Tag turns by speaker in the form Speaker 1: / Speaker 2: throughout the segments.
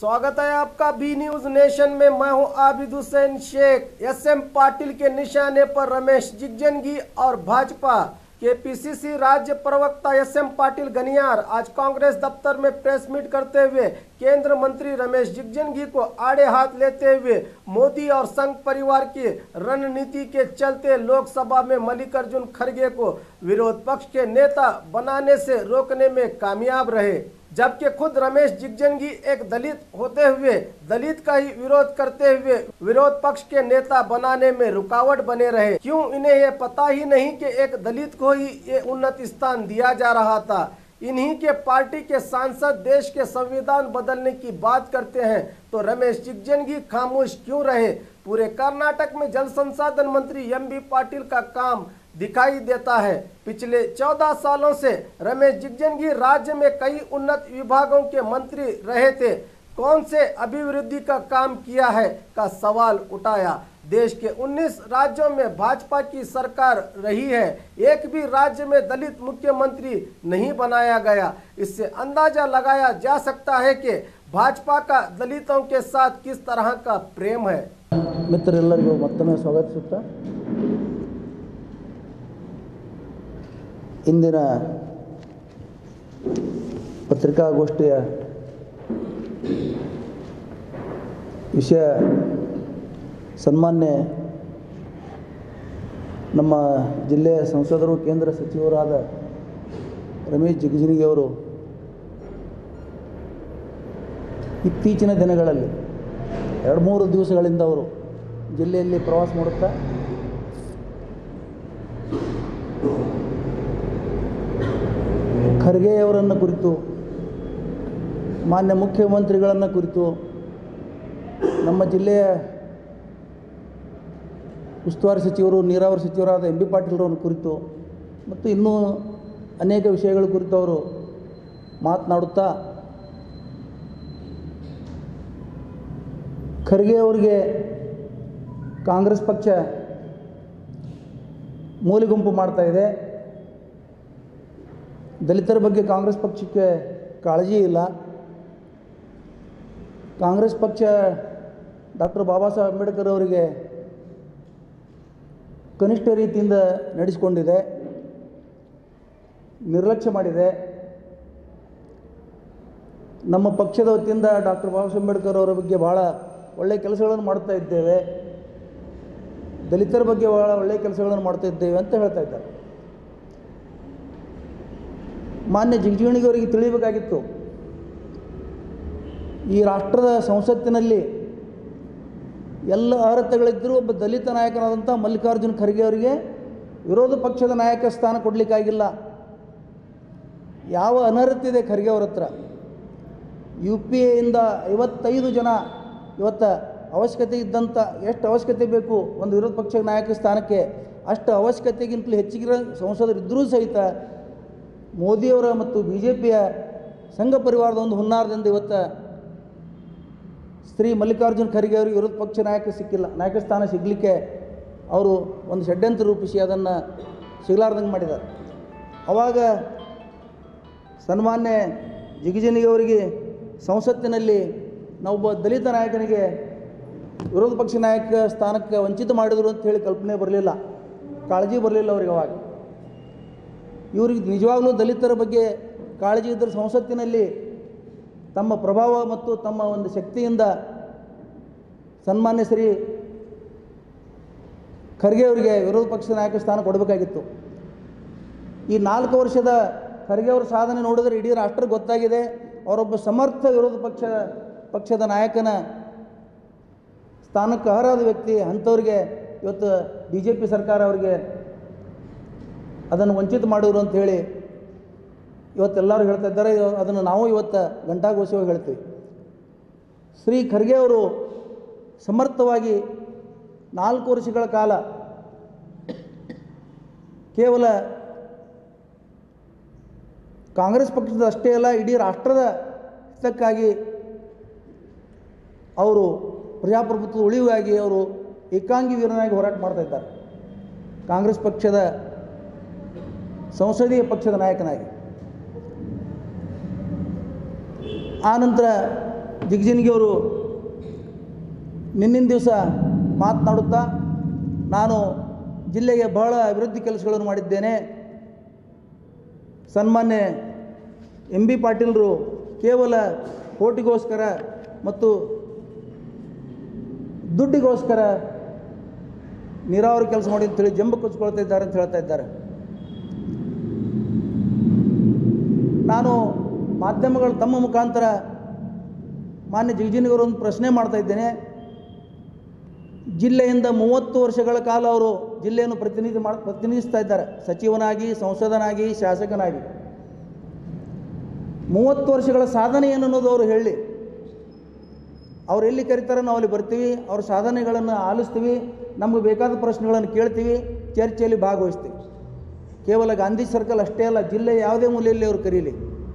Speaker 1: स्वागत है आपका बी न्यूज नेशन में मैं हूं आबिद हुसैन शेख एसएम पाटिल के निशाने पर रमेश जिगजनगी और भाजपा के पीसीसी राज्य प्रवक्ता एसएम पाटिल गनियार आज कांग्रेस दफ्तर में प्रेस मीट करते हुए केंद्र मंत्री रमेश जिगजनगी को आड़े हाथ लेते हुए मोदी और संघ परिवार की रणनीति के चलते लोकसभा में मल्लिकार्जुन खड़गे को विरोध पक्ष के नेता बनाने से रोकने में कामयाब रहे जबकि खुद रमेश जिगजनगी एक दलित होते हुए दलित का ही विरोध करते हुए विरोध पक्ष के नेता बनाने में रुकावट बने रहे क्यों इन्हें ये पता ही नहीं कि एक दलित को ही ये उन्नत स्थान दिया जा रहा था इन्हीं के पार्टी के सांसद देश के संविधान बदलने की बात करते हैं तो रमेश जिगजनगी खामोश क्यों रहे पूरे कर्नाटक में जल संसाधन मंत्री एम बी पाटिल का काम दिखाई देता है पिछले चौदह सालों से रमेश जिगजनगी राज्य में कई उन्नत विभागों के मंत्री रहे थे कौन से अभिवृद्धि का काम किया है का सवाल उठाया देश के 19 राज्यों में भाजपा की सरकार रही है एक भी राज्य में दलित मुख्यमंत्री नहीं बनाया गया इससे अंदाजा लगाया जा सकता है कि भाजपा का दलितों के साथ किस तरह का प्रेम है
Speaker 2: ಮಿತ್ರರೆಲ್ಲರಿಗೂ ಮತ್ತೊಮ್ಮೆ ಸ್ವಾಗತಿಸುತ್ತಾ ಇಂದಿನ ಪತ್ರಿಕಾಗೋಷ್ಠಿಯ ವಿಷಯ ಸನ್ಮಾನ್ಯ ನಮ್ಮ ಜಿಲ್ಲೆಯ ಸಂಸದರು ಕೇಂದ್ರ ಸಚಿವರಾದ ರಮೇಶ್ ಜಿಗಜಿಣಗಿ ಅವರು ಇತ್ತೀಚಿನ ದಿನಗಳಲ್ಲಿ ಎರಡು ಮೂರು ದಿವಸಗಳಿಂದ ಅವರು ಜಿಲ್ಲೆಯಲ್ಲಿ ಪ್ರವಾಸ ಮಾಡುತ್ತಾ ಖರ್ಗೆಯವರನ್ನು ಕುರಿತು ಮಾನ್ಯ ಮುಖ್ಯಮಂತ್ರಿಗಳನ್ನು ಕುರಿತು ನಮ್ಮ ಜಿಲ್ಲೆಯ ಉಸ್ತುವಾರಿ ಸಚಿವರು ನೀರಾವರಿ ಸಚಿವರಾದ ಎಂ ಬಿ ಪಾಟೀಲ್ರವ್ರ ಕುರಿತು ಮತ್ತು ಇನ್ನೂ ಅನೇಕ ವಿಷಯಗಳ ಕುರಿತು ಅವರು ಮಾತನಾಡುತ್ತಾ ಖರ್ಗೆ ಅವರಿಗೆ ಕಾಂಗ್ರೆಸ್ ಪಕ್ಷ ಮೂಲೆಗುಂಪು ಮಾಡ್ತಾ ಇದೆ ದಲಿತರ ಬಗ್ಗೆ ಕಾಂಗ್ರೆಸ್ ಪಕ್ಷಕ್ಕೆ ಕಾಳಜಿ ಇಲ್ಲ ಕಾಂಗ್ರೆಸ್ ಪಕ್ಷ ಡಾಕ್ಟರ್ ಬಾಬಾ ಸಾಹೇಬ್ ಅಂಬೇಡ್ಕರ್ ಅವರಿಗೆ ಕನಿಷ್ಠ ರೀತಿಯಿಂದ ನಡೆಸಿಕೊಂಡಿದೆ ನಿರ್ಲಕ್ಷ್ಯ ಮಾಡಿದೆ ನಮ್ಮ ಪಕ್ಷದ ವತಿಯಿಂದ ಡಾಕ್ಟರ್ ಬಾಬಾ ಸಾಹೇಬ್ ಅಂಬೇಡ್ಕರ್ ಅವರ ಬಗ್ಗೆ ಭಾಳ ಒಳ್ಳೆಯ ಕೆಲಸಗಳನ್ನು ಮಾಡ್ತಾ ಇದ್ದೇವೆ ದಲಿತರ ಬಗ್ಗೆ ಭಾಳ ಒಳ್ಳೆಯ ಕೆಲಸಗಳನ್ನು ಮಾಡ್ತಾ ಇದ್ದೇವೆ ಅಂತ ಹೇಳ್ತಾ ಇದ್ದಾರೆ ಮಾನ್ಯ ಜಿಗಜಿಗಣಿಗವರಿಗೆ ತಿಳಿಬೇಕಾಗಿತ್ತು ಈ ರಾಷ್ಟ್ರದ ಸಂಸತ್ತಿನಲ್ಲಿ ಎಲ್ಲ ಅರ್ಹತೆಗಳಿದ್ದರೂ ಒಬ್ಬ ದಲಿತ ನಾಯಕನಾದಂಥ ಮಲ್ಲಿಕಾರ್ಜುನ ಖರ್ಗೆ ಅವರಿಗೆ ವಿರೋಧ ಪಕ್ಷದ ನಾಯಕ ಸ್ಥಾನ ಕೊಡಲಿಕ್ಕಾಗಿಲ್ಲ ಯಾವ ಅನರ್ಹತೆ ಖರ್ಗೆ ಅವ್ರ ಹತ್ರ ಯು ಪಿ ಎಯಿಂದ ಐವತ್ತೈದು ಜನ ಇವತ್ತು ಅವಶ್ಯಕತೆ ಇದ್ದಂಥ ಎಷ್ಟು ಅವಶ್ಯಕತೆ ಬೇಕು ಒಂದು ವಿರೋಧ ಪಕ್ಷ ನಾಯಕ ಸ್ಥಾನಕ್ಕೆ ಅಷ್ಟು ಅವಶ್ಯಕತೆಗಿಂತಲೂ ಹೆಚ್ಚಿಗಿರೋ ಸಂಸದರಿದ್ದರೂ ಸಹಿತ ಮೋದಿಯವರ ಮತ್ತು ಬಿ ಜೆ ಪಿಯ ಸಂಘ ಪರಿವಾರದ ಒಂದು ಹುನ್ನಾರದಿಂದ ಇವತ್ತು ಶ್ರೀ ಮಲ್ಲಿಕಾರ್ಜುನ್ ಖರ್ಗೆ ಅವರಿಗೆ ವಿರೋಧ ಪಕ್ಷ ನಾಯಕ ಸಿಕ್ಕಿಲ್ಲ ನಾಯಕ ಸ್ಥಾನ ಸಿಗಲಿಕ್ಕೆ ಅವರು ಒಂದು ಷಡ್ಯಂತ್ರ ರೂಪಿಸಿ ಅದನ್ನು ಸಿಗಲಾರ್ದಂಗೆ ಮಾಡಿದ್ದಾರೆ ಆವಾಗ ಸನ್ಮಾನ್ಯ ಜಿಗಜಿನಿಗೆ ಅವರಿಗೆ ಸಂಸತ್ತಿನಲ್ಲಿ ನಾವೊಬ್ಬ ದಲಿತ ನಾಯಕನಿಗೆ ವಿರೋಧ ಪಕ್ಷ ನಾಯಕ ಸ್ಥಾನಕ್ಕೆ ವಂಚಿತ ಮಾಡಿದರು ಅಂತ ಹೇಳಿ ಕಲ್ಪನೆ ಬರಲಿಲ್ಲ ಕಾಳಜಿ ಬರಲಿಲ್ಲ ಅವ್ರಿಗೆ ಅವಾಗ ಇವ್ರಿಗೆ ನಿಜವಾಗ್ಲೂ ದಲಿತರ ಬಗ್ಗೆ ಕಾಳಜಿ ಇದ್ದರೆ ಸಂಸತ್ತಿನಲ್ಲಿ ತಮ್ಮ ಪ್ರಭಾವ ಮತ್ತು ತಮ್ಮ ಒಂದು ಶಕ್ತಿಯಿಂದ ಸನ್ಮಾನ್ಯ ಶ್ರೀ ಖರ್ಗೆ ಅವರಿಗೆ ವಿರೋಧ ಪಕ್ಷದ ನಾಯಕ ಸ್ಥಾನ ಕೊಡಬೇಕಾಗಿತ್ತು ಈ ನಾಲ್ಕು ವರ್ಷದ ಖರ್ಗೆ ಅವರ ಸಾಧನೆ ನೋಡಿದರೆ ಇಡೀ ರಾಷ್ಟ್ರ ಗೊತ್ತಾಗಿದೆ ಅವರೊಬ್ಬ ಸಮರ್ಥ ವಿರೋಧ ಪಕ್ಷ ಪಕ್ಷದ ನಾಯಕನ ಸ್ಥಾನಕ್ಕೆ ಅರ್ಹರಾದ ವ್ಯಕ್ತಿ ಅಂಥವ್ರಿಗೆ ಇವತ್ತು ಬಿ ಜೆ ಪಿ ಸರ್ಕಾರ ಅವರಿಗೆ ಅದನ್ನು ವಂಚಿತ ಮಾಡಿದ್ರು ಅಂತ ಹೇಳಿ ಇವತ್ತೆಲ್ಲರೂ ಹೇಳ್ತಾ ಇದ್ದಾರೆ ಇವ- ಅದನ್ನು ನಾವು ಇವತ್ತು ಘಂಟಾಘೋಷವಾಗಿ ಹೇಳ್ತೀವಿ ಶ್ರೀ ಖರ್ಗೆ ಅವರು ಸಮರ್ಥವಾಗಿ ನಾಲ್ಕು ವರ್ಷಗಳ ಕಾಲ ಕೇವಲ ಕಾಂಗ್ರೆಸ್ ಪಕ್ಷದ ಅಷ್ಟೇ ಅಲ್ಲ ಇಡೀ ರಾಷ್ಟ್ರದ ಹಿತಕ್ಕಾಗಿ ಅವರು ಪ್ರಜಾಪ್ರಭುತ್ವದ ಉಳಿವಾಗಿ ಅವರು ಏಕಾಂಗಿ ವೀರನಾಗಿ ಹೋರಾಟ ಮಾಡ್ತಾ ಇದ್ದಾರೆ ಕಾಂಗ್ರೆಸ್ ಪಕ್ಷದ ಸಂಸದೀಯ ಪಕ್ಷದ ನಾಯಕನಾಗಿ ಆನಂತರ ಜಿಗ್ಜಿನ್ಗಿಯವರು ನಿನ್ನಿನ ದಿವಸ ಮಾತನಾಡುತ್ತಾ ನಾನು ಜಿಲ್ಲೆಗೆ ಬಹಳ ಅಭಿವೃದ್ಧಿ ಕೆಲಸಗಳನ್ನು ಮಾಡಿದ್ದೇನೆ ಸನ್ಮಾನ್ಯ ಎಂ ಬಿ ಪಾಟೀಲರು ಕೇವಲ ಓಟಿಗೋಸ್ಕರ ಮತ್ತು ದುಡ್ಡಿಗೋಸ್ಕರ ನೀರಾವರಿ ಕೆಲಸ ಮಾಡಿ ಅಂತೇಳಿ ಜಂಬ ಕೊಚ್ಕೊಳ್ತಾ ಇದ್ದಾರೆ ಅಂತ ಹೇಳ್ತಾ ಇದ್ದಾರೆ ನಾನು ಮಾಧ್ಯಮಗಳು ತಮ್ಮ ಮುಖಾಂತರ ಮಾನ್ಯ ಜಿಗಜಿನಿಗರು ಒಂದು ಪ್ರಶ್ನೆ ಮಾಡ್ತಾ ಇದ್ದೇನೆ ಜಿಲ್ಲೆಯಿಂದ ಮೂವತ್ತು ವರ್ಷಗಳ ಕಾಲ ಅವರು ಜಿಲ್ಲೆಯನ್ನು ಪ್ರತಿನಿಧಿ ಮಾಡ ಪ್ರತಿನಿಧಿಸ್ತಾ ಇದ್ದಾರೆ ಸಚಿವನಾಗಿ ಸಂಸದನಾಗಿ ಶಾಸಕನಾಗಿ ಮೂವತ್ತು ವರ್ಷಗಳ ಸಾಧನೆ ಏನು ಅನ್ನೋದು ಅವರು ಹೇಳಿ ಅವ್ರು ಎಲ್ಲಿ ಕರೀತಾರೆ ನಾವು ಅಲ್ಲಿ ಬರ್ತೀವಿ ಅವ್ರ ಸಾಧನೆಗಳನ್ನು ಆಲಿಸ್ತೀವಿ ನಮಗೆ ಬೇಕಾದ ಪ್ರಶ್ನೆಗಳನ್ನು ಕೇಳ್ತೀವಿ ಚರ್ಚೆಯಲ್ಲಿ ಭಾಗವಹಿಸ್ತೀವಿ ಕೇವಲ ಗಾಂಧಿ ಸರ್ಕಲ್ ಅಷ್ಟೇ ಅಲ್ಲ ಜಿಲ್ಲೆ ಯಾವುದೇ ಮೂಲೆಯಲ್ಲಿ ಅವರು ಕರೀಲಿ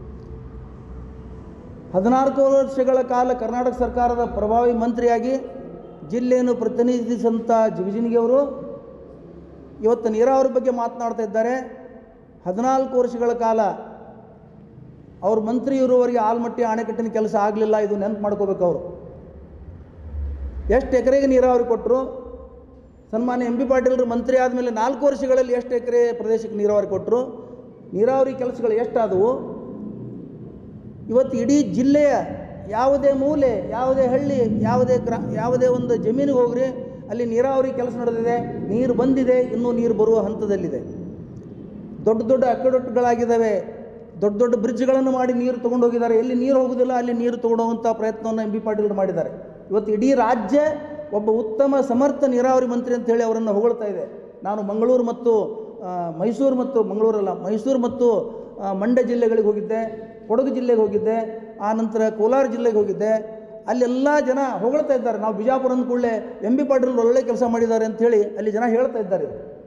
Speaker 2: ಹದಿನಾಲ್ಕು ವರ್ಷಗಳ ಕಾಲ ಕರ್ನಾಟಕ ಸರ್ಕಾರದ ಪ್ರಭಾವಿ ಮಂತ್ರಿಯಾಗಿ ಜಿಲ್ಲೆಯನ್ನು ಪ್ರತಿನಿಧಿಸಿದಂಥ ಜಿಗಜಿನಿಗೆಯವರು ಇವತ್ತು ನೀರಾವರಿ ಬಗ್ಗೆ ಮಾತನಾಡ್ತಾ ಇದ್ದಾರೆ ಹದಿನಾಲ್ಕು ವರ್ಷಗಳ ಕಾಲ ಅವ್ರ ಮಂತ್ರಿ ಇರುವವರೆಗೆ ಆಲ್ಮಟ್ಟಿ ಅಣೆಕಟ್ಟಿನ ಕೆಲಸ ಆಗಲಿಲ್ಲ ಇದು ನೆನಪು ಮಾಡ್ಕೋಬೇಕು ಅವರು ಎಷ್ಟು ಎಕರೆಗೆ ನೀರಾವರಿ ಕೊಟ್ಟರು ಸನ್ಮಾನ್ಯ ಎಂ ಬಿ ಪಾಟೀಲರು ಮಂತ್ರಿ ಆದಮೇಲೆ ನಾಲ್ಕು ವರ್ಷಗಳಲ್ಲಿ ಎಷ್ಟು ಎಕರೆ ಪ್ರದೇಶಕ್ಕೆ ನೀರಾವರಿ ಕೊಟ್ಟರು ನೀರಾವರಿ ಕೆಲಸಗಳು ಎಷ್ಟಾದವು ಇವತ್ತು ಇಡೀ ಜಿಲ್ಲೆಯ ಯಾವುದೇ ಮೂಲೆ ಯಾವುದೇ ಹಳ್ಳಿ ಯಾವುದೇ ಗ್ರಾ ಯಾವುದೇ ಒಂದು ಜಮೀನಿಗೆ ಹೋಗ್ರಿ ಅಲ್ಲಿ ನೀರಾವರಿ ಕೆಲಸ ನಡೆದಿದೆ ನೀರು ಬಂದಿದೆ ಇನ್ನೂ ನೀರು ಬರುವ ಹಂತದಲ್ಲಿದೆ ದೊಡ್ಡ ದೊಡ್ಡ ಅಕ್ಕಡೊಟ್ಟುಗಳಾಗಿದ್ದಾವೆ ದೊಡ್ಡ ದೊಡ್ಡ ಬ್ರಿಡ್ಜ್ಗಳನ್ನು ಮಾಡಿ ನೀರು ತೊಗೊಂಡು ಹೋಗಿದ್ದಾರೆ ಎಲ್ಲಿ ನೀರು ಹೋಗೋದಿಲ್ಲ ಅಲ್ಲಿ ನೀರು ತೊಗೊಂಡೋಗುವಂಥ ಪ್ರಯತ್ನವನ್ನು ಎಂ ಬಿ ಪಾಟೀಲ್ ಮಾಡಿದ್ದಾರೆ ಇವತ್ತು ಇಡೀ ರಾಜ್ಯ ಒಬ್ಬ ಉತ್ತಮ ಸಮರ್ಥ ನೀರಾವರಿ ಮಂತ್ರಿ ಅಂತ ಹೇಳಿ ಅವರನ್ನು ಹೊಗಳ್ತಾ ಇದೆ ನಾನು ಮಂಗಳೂರು ಮತ್ತು ಆ, ಮೈಸೂರು ಮತ್ತು ಮಂಗಳೂರಲ್ಲ ಮೈಸೂರು ಮತ್ತು ಆ, ಮಂಡ್ಯ ಜಿಲ್ಲೆಗಳಿಗೆ ಹೋಗಿದ್ದೆ ಕೊಡಗು ಜಿಲ್ಲೆಗೆ ಹೋಗಿದ್ದೆ ಆ ನಂತರ ಕೋಲಾರ ಜಿಲ್ಲೆಗೆ ಹೋಗಿದ್ದೆ ಅಲ್ಲೆಲ್ಲ ಜನ ಹೊಗಳ್ತಾ ಇದ್ದಾರೆ ನಾವು ಬಿಜಾಪುರ ಅಂದ ಕೂಡಲೇ ಎಂ ಬಿ ಪಾಟೀಲ್ ಒಳ್ಳೆ ಕೆಲಸ ಮಾಡಿದ್ದಾರೆ ಅಂಥೇಳಿ ಅಲ್ಲಿ ಜನ ಹೇಳ್ತಾ ಇದ್ದಾರೆ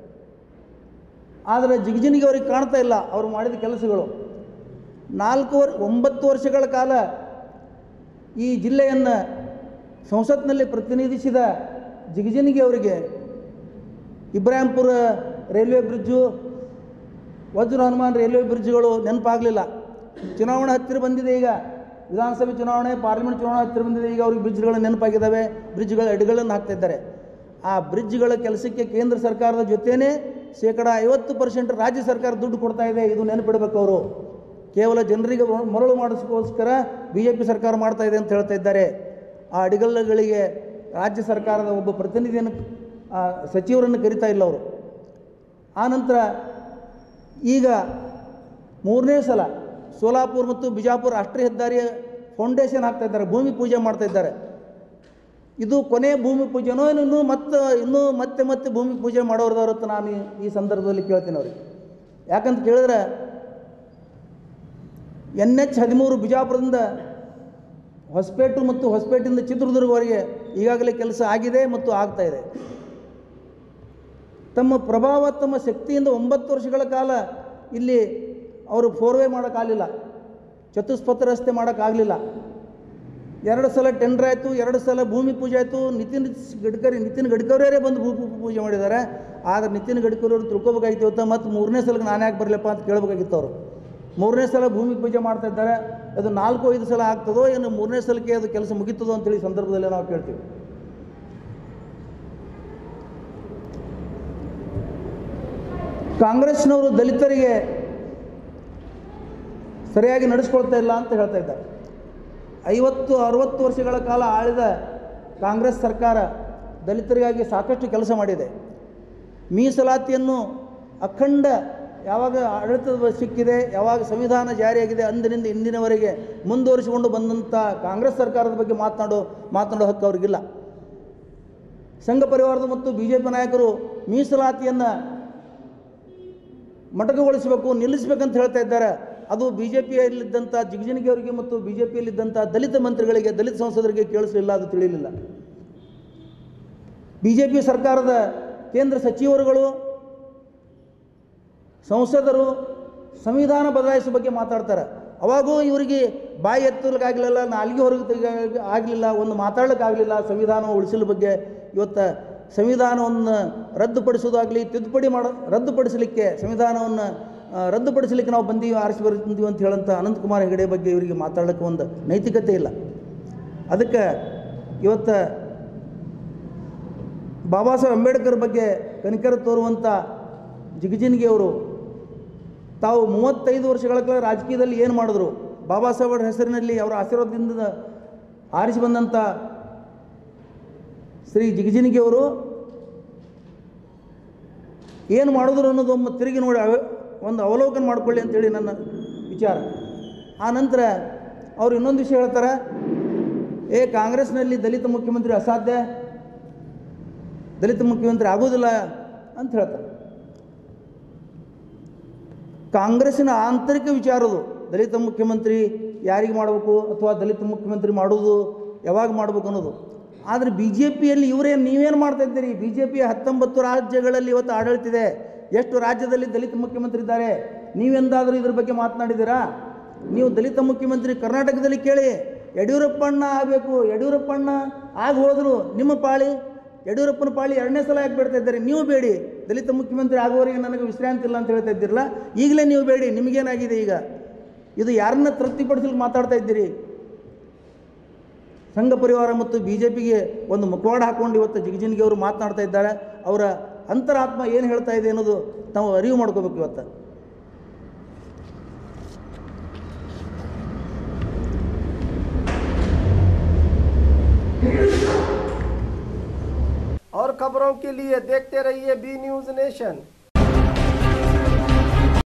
Speaker 2: ಆದರೆ ಜಿಗಜಿನಿಗೆ ಅವ್ರಿಗೆ ಕಾಣ್ತಾ ಇಲ್ಲ ಅವರು ಮಾಡಿದ ಕೆಲಸಗಳು ನಾಲ್ಕು ವರ್ ಒಂಬತ್ತು ವರ್ಷಗಳ ಕಾಲ ಈ ಜಿಲ್ಲೆಯನ್ನು ಸಂಸತ್ನಲ್ಲಿ ಪ್ರತಿನಿಧಿಸಿದ ಜಿಗಜಿನಿಗೆ ಅವರಿಗೆ ಇಬ್ರಾಹಿಂಪುರ ರೈಲ್ವೆ ಬ್ರಿಡ್ಜು ವಜ್ರ ಹನುಮಾನ್ ರೈಲ್ವೆ ಬ್ರಿಡ್ಜ್ಗಳು ನೆನಪಾಗಲಿಲ್ಲ ಚುನಾವಣೆ ಹತ್ತಿರ ಬಂದಿದೆ ಈಗ ವಿಧಾನಸಭೆ ಚುನಾವಣೆ ಪಾರ್ಲಿಮೆಂಟ್ ಚುನಾವಣೆ ಹತ್ತಿರ ಬಂದಿದೆ ಈಗ ಅವ್ರಿಗೆ ಬ್ರಿಡ್ಜ್ಗಳು ನೆನಪಾಗಿದ್ದಾವೆ ಬ್ರಿಡ್ಜ್ಗಳ ಅಡಿಗಳನ್ನು ಹಾಕ್ತಾ ಇದ್ದಾರೆ ಆ ಬ್ರಿಡ್ಜ್ಗಳ ಕೆಲಸಕ್ಕೆ ಕೇಂದ್ರ ಸರ್ಕಾರದ ಜೊತೆನೇ ಶೇಕಡ ಐವತ್ತು ಪರ್ಸೆಂಟ್ ರಾಜ್ಯ ಸರ್ಕಾರ ದುಡ್ಡು ಕೊಡ್ತಾ ಇದೆ ಇದು ನೆನಪಿಡಬೇಕು ಅವರು ಕೇವಲ ಜನರಿಗೆ ಮರ- ಮರಳು ಮಾಡಿಸ್ಕೋಸ್ಕರ ಬಿ ಜೆ ಪಿ ಸರ್ಕಾರ ಮಾಡ್ತಾ ಇದೆ ಅಂತ ಹೇಳ್ತಾ ಇದ್ದಾರೆ ಆ ಅಡಿಗಲ್ಲುಗಳಿಗೆ ರಾಜ್ಯ ಸರ್ಕಾರದ ಒಬ್ಬ ಪ್ರತಿನಿಧಿಯನ್ನು ಆ, ಸಚಿವರನ್ನು ಕರಿತಾ ಇಲ್ಲ ಅವರು ಆನಂತರ ಈಗ ಮೂರನೇ ಸಲ ಸೋಲಾಪುರ ಮತ್ತು ಬಿಜಾಪುರ ರಾಷ್ಟ್ರೀಯ ಹೆದ್ದಾರಿಯ ಫೌಂಡೇಶನ್ ಹಾಕ್ತಾ ಇದ್ದಾರೆ ಭೂಮಿ ಪೂಜೆ ಮಾಡ್ತಾ ಇದ್ದಾರೆ ಇದು ಕೊನೆ ಭೂಮಿ ಪೂಜೆನೋ ಏನು ಇನ್ನೂ ಮತ್ತೆ ಇನ್ನೂ ಮತ್ತೆ ಮತ್ತೆ ಭೂಮಿ ಪೂಜೆ ಮಾಡೋರ್ದವ್ರ ಅಂತ ನಾನು ಈ- ಈ ಸಂದರ್ಭದಲ್ಲಿ ಕೇಳ್ತೀನಿ ಅವ್ರಿಗೆ ಯಾಕಂತ ಕೇಳಿದ್ರೆ ಎನ್ ಎಚ್ ಹದಿಮೂರು ಬಿಜಾಪುರದಿಂದ ಹೊಸಪೇಟು ಮತ್ತು ಹೊಸಪೇಟಿಂದ ಚಿತ್ರದುರ್ಗವರೆಗೆ ಈಗಾಗಲೇ ಕೆಲಸ ಆಗಿದೆ ಮತ್ತು ಆಗ್ತಾ ಇದೆ ತಮ್ಮ ಪ್ರಭಾವ ತಮ್ಮ ಶಕ್ತಿಯಿಂದ ಒಂಬತ್ತು ವರ್ಷಗಳ ಕಾಲ ಇಲ್ಲಿ ಅವರು ಫೋರ್ವೇ ಮಾಡೋಕ್ಕಾಗಲಿಲ್ಲ ಚತುಷ್ಪಥ ರಸ್ತೆ ಮಾಡೋಕ್ಕಾಗಲಿಲ್ಲ ಎರಡು ಸಲ ಟೆಂಡರ್ ಆಯಿತು ಎರಡು ಸಲ ಭೂಮಿ ಪೂಜೆ ಆಯಿತು ನಿತಿನ್ ಗಡ್ಕರಿ ನಿತಿನ್ ಗಡ್ಕರಿಯವರೇ ಬಂದು ಭೂ ಭೂ- ಪೂಜೆ ಮಾಡಿದ್ದಾರೆ ಆದರೆ ನಿತಿನ್ ಗಡ್ಕರಿ ಅವರು ತಿಳ್ಕೊಬೇಕಾಗಿತ್ತು ಇವತ್ತು ಮತ್ತು ಮೂರನೇ ಸಲಕ್ಕೆ ನಾನು ಯಾಕೆ ಬರಲಪ್ಪ ಅಂತ ಕೇಳಬೇಕಾಗಿತ್ತು ಅವರು ಮೂರನೇ ಸಲ ಭೂಮಿ ಪೂಜೆ ಮಾಡ್ತಾ ಇದ್ದಾರೆ ಅದು ನಾಲ್ಕು ಐದು ಸಲ ಆಗ್ತದೋ ಏನು ಮೂರನೇ ಸಲಕ್ಕೆ ಅದು ಕೆಲಸ ಮುಗೀತದೋ ಅಂತೇಳಿ ಈ ಸಂದರ್ಭದಲ್ಲಿ ನಾವು ಕೇಳ್ತೀವಿ ಕಾಂಗ್ರೆಸ್ನವರು ದಲಿತರಿಗೆ ಸರಿಯಾಗಿ ನಡೆಸ್ಕೊಳ್ತಾ ಇಲ್ಲ ಅಂತ ಹೇಳ್ತಾ ಇದ್ದಾರೆ ಐವತ್ತು ಅರವತ್ತು ವರ್ಷಗಳ ಕಾಲ ಆಳಿದ ಕಾಂಗ್ರೆಸ್ ಸರ್ಕಾರ ದಲಿತರಿಗಾಗಿ ಸಾಕಷ್ಟು ಕೆಲಸ ಮಾಡಿದೆ ಮೀಸಲಾತಿಯನ್ನು ಅಖಂಡ ಯಾವಾಗ ಆಡಳಿತ ಸಿಕ್ಕಿದೆ ಯಾವಾಗ ಸಂವಿಧಾನ ಜಾರಿಯಾಗಿದೆ ಅಂದಿನಿಂದ ಇಂದಿನವರೆಗೆ ಮುಂದುವರಿಸಿಕೊಂಡು ಬಂದಂಥ ಕಾಂಗ್ರೆಸ್ ಸರ್ಕಾರದ ಬಗ್ಗೆ ಮಾತನಾಡೋ ಮಾತನಾಡೋ ಹಕ್ಕು ಅವ್ರಿಗಿಲ್ಲ ಸಂಘ ಪರಿವಾರದ ಮತ್ತು ಬಿ ಜೆ ಪಿ ನಾಯಕರು ಮೀಸಲಾತಿಯನ್ನು ಮೊಟಕುಗೊಳಿಸಬೇಕು ನಿಲ್ಲಿಸಬೇಕಂತ ಹೇಳ್ತಾ ಇದ್ದಾರೆ ಅದು ಬಿ ಜೆ ಪಿಯಲ್ಲಿದ್ದಂಥ ಜಿಗಜಿಣಿಗೆಯವರಿಗೆ ಮತ್ತು ಬಿ ಜೆ ಪಿಯಲ್ಲಿದ್ದಂಥ ದಲಿತ ಮಂತ್ರಿಗಳಿಗೆ ದಲಿತ ಸಂಸದರಿಗೆ ಕೇಳಿಸಲಿಲ್ಲ ಅದು ತಿಳಿಯಲಿಲ್ಲ ಬಿ ಜೆ ಪಿ ಸರ್ಕಾರದ ಕೇಂದ್ರ ಸಚಿವರುಗಳು ಸಂಸದರು ಸಂವಿಧಾನ ಬದಲಾಯಿಸುವ ಬಗ್ಗೆ ಮಾತಾಡ್ತಾರೆ ಅವಾಗೂ ಇವರಿಗೆ ಬಾಯಿ ಎತ್ತಲಿಕ್ಕಾಗಲಿಲ್ಲ ನಾಲ್ಗೆ ಹೊರಗೆ ತೆಗಿ ಆಗಲಿಲ್ಲ ಒಂದು ಮಾತಾಡಲಿಕ್ಕಾಗಲಿಲ್ಲ ಸಂವಿಧಾನ ಉಳಿಸಲು ಬಗ್ಗೆ ಇವತ್ತು ಸಂವಿಧಾನವನ್ನು ರದ್ದುಪಡಿಸೋದಾಗಲಿ ತಿದ್ದುಪಡಿ ಮಾಡೋ ರದ್ದುಪಡಿಸಲಿಕ್ಕೆ ಸಂವಿಧಾನವನ್ನು ಆ, ರದ್ದುಪಡಿಸಲಿಕ್ಕೆ ನಾವು ಬಂದೀವಿ ಆರಿಸಿ ಬರ್ತೀವಿ ಅಂತ ಹೇಳಂತ ಅನಂತಕುಮಾರ್ ಹೆಗಡೆ ಬಗ್ಗೆ ಇವರಿಗೆ ಮಾತಾಡೋಕ್ಕೆ ಒಂದು ನೈತಿಕತೆ ಇಲ್ಲ ಅದಕ್ಕೆ ಇವತ್ತು ಬಾಬಾ ಸಾಹೇಬ್ ಅಂಬೇಡ್ಕರ್ ಬಗ್ಗೆ ಕನಿಕರ ತೋರುವಂಥ ಜಿಗಜಿನ್ಗಿ ಅವರು ತಾವು ಮೂವತ್ತೈದು ವರ್ಷಗಳ ಕಾಲ ರಾಜಕೀಯದಲ್ಲಿ ಏನು ಮಾಡಿದ್ರು ಬಾಬಾ ಸಾಹೇಬರ ಹೆಸರಿನಲ್ಲಿ ಅವರ ಆಶೀರ್ವಾದದಿಂದ ಆರಿಸಿ ಬಂದಂಥ ಶ್ರೀ ಜಿಗಜಿನ್ಗಿ ಅವರು ಏನು ಮಾಡಿದ್ರು ಅನ್ನೋದು ಒಮ್ಮೆ ತಿರುಗಿ ನೋಡಿ ಅವ ಒಂದು ಅವಲೋಕನ ಮಾಡಿಕೊಳ್ಳಿ ಅಂತೇಳಿ ನನ್ನ ವಿಚಾರ ಆ ನಂತರ ಅವ್ರು ಇನ್ನೊಂದು ವಿಷಯ ಹೇಳ್ತಾರೆ ಏ ಕಾಂಗ್ರೆಸ್ನಲ್ಲಿ ದಲಿತ ಮುಖ್ಯಮಂತ್ರಿ ಅಸಾಧ್ಯ ದಲಿತ ಮುಖ್ಯಮಂತ್ರಿ ಆಗೋದಿಲ್ಲ ಅಂತ ಹೇಳ್ತಾರೆ ಕಾಂಗ್ರೆಸ್ಸಿನ ಆಂತರಿಕ ವಿಚಾರದು ದಲಿತ ಮುಖ್ಯಮಂತ್ರಿ ಯಾರಿಗೆ ಮಾಡಬೇಕು ಅಥವಾ ದಲಿತ ಮುಖ್ಯಮಂತ್ರಿ ಮಾಡೋದು ಯಾವಾಗ ಮಾಡಬೇಕು ಅನ್ನೋದು ಆದರೆ ಬಿ ಜೆ ಪಿಯಲ್ಲಿ ಇವರೇನು ನೀವೇನು ಮಾಡ್ತಾ ಇದ್ದೀರಿ ಬಿ ಜೆ ಪಿಯ ಹತ್ತೊಂಬತ್ತು ರಾಜ್ಯಗಳಲ್ಲಿ ಇವತ್ತು ಆಡಳಿತ ಇದೆ ಎಷ್ಟು ರಾಜ್ಯದಲ್ಲಿ ದಲಿತ ಮುಖ್ಯಮಂತ್ರಿ ಇದ್ದಾರೆ ನೀವೆಂದಾದರೂ ಇದ್ರ ಬಗ್ಗೆ ಮಾತನಾಡಿದ್ದೀರಾ ನೀವು ದಲಿತ ಮುಖ್ಯಮಂತ್ರಿ ಕರ್ನಾಟಕದಲ್ಲಿ ಕೇಳಿ ಯಡಿಯೂರಪ್ಪಣ್ಣ ಆಗಬೇಕು ಯಡಿಯೂರಪ್ಪಣ್ಣ ಆಗಿ ಹೋದರು ನಿಮ್ಮ ಪಾಳಿ ಯಡಿಯೂರಪ್ಪನ ಪಾಳಿ ಎರಡನೇ ಸಲ ಯಾಕೆ ಬೇಡ್ತಾ ಇದ್ದಾರೆ ನೀವು ಬೇಡಿ ದಲಿತ ಮುಖ್ಯಮಂತ್ರಿ ಆಗುವವರೆಗೆ ನನಗೆ ವಿಶ್ರಾಂತಿ ಇಲ್ಲ ಅಂತ ಹೇಳ್ತಾ ಇದ್ದೀರಲ್ಲ ಈಗಲೇ ನೀವು ಬೇಡಿ ನಿಮಗೇನಾಗಿದೆ ಈಗ ಇದು ಯಾರನ್ನ ತೃಪ್ತಿಪಡಿಸಲು ಮಾತಾಡ್ತಾ ಇದ್ದೀರಿ ಸಂಘ ಪರಿವಾರ ಮತ್ತು ಬಿ ಜೆ ಪಿಗೆ ಒಂದು ಮುಖವಾಡ ಹಾಕ್ಕೊಂಡು ಇವತ್ತು ಜಿಗಜಿನ್ಗಿ ಅವರು ಮಾತನಾಡ್ತಾ ಇದ್ದಾರೆ ಅವರ ಅಂತರಾತ್ಮ ಏನು ಹೇಳ್ತಾ ಇದೆ ಅನ್ನೋದು ನಾವು ಅರಿವು ಮಾಡ್ಕೋಬೇಕು ಇವತ್ತು
Speaker 1: और खबरों के लिए देखते रहिए बी न्यूज नेशन